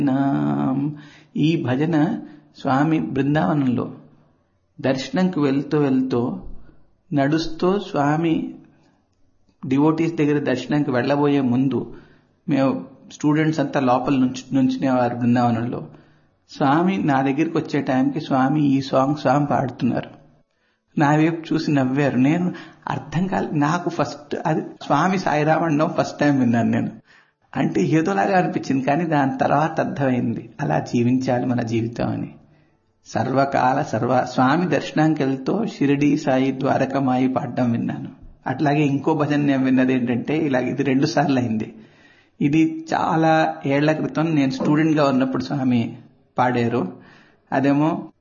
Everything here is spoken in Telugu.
నామ్ ఈ భజన స్వామి బృందావనంలో దర్శనంకి వెళ్తూ వెళ్తూ నడుస్తూ స్వామి డివోటీస్ దగ్గర దర్శనానికి వెళ్ళబోయే ముందు మేము స్టూడెంట్స్ అంతా లోపల నుంచి నుంచునేవారు బృందావనంలో స్వామి నా దగ్గరికి వచ్చే టైంకి స్వామి ఈ సాంగ్ స్వామి పాడుతున్నారు నా వైపు చూసి నవ్వారు నేను అర్థం కాలేదు నాకు ఫస్ట్ అది స్వామి సాయిరామ్ అనడం ఫస్ట్ టైం విన్నాను నేను అంటే ఏదోలాగా అనిపించింది కానీ దాని తర్వాత అర్థమైంది అలా జీవించాలి మన జీవితం అని సర్వకాల సర్వ స్వామి దర్శనానికి వెళ్తూ షిరిడి సాయి ద్వారకమాయి పాడడం విన్నాను అట్లాగే ఇంకో భజన నేను విన్నది ఏంటంటే ఇలా ఇది రెండు సార్లు అయింది ఇది చాలా ఏళ్ల క్రితం నేను స్టూడెంట్ గా ఉన్నప్పుడు స్వామి పాడారు అదేమో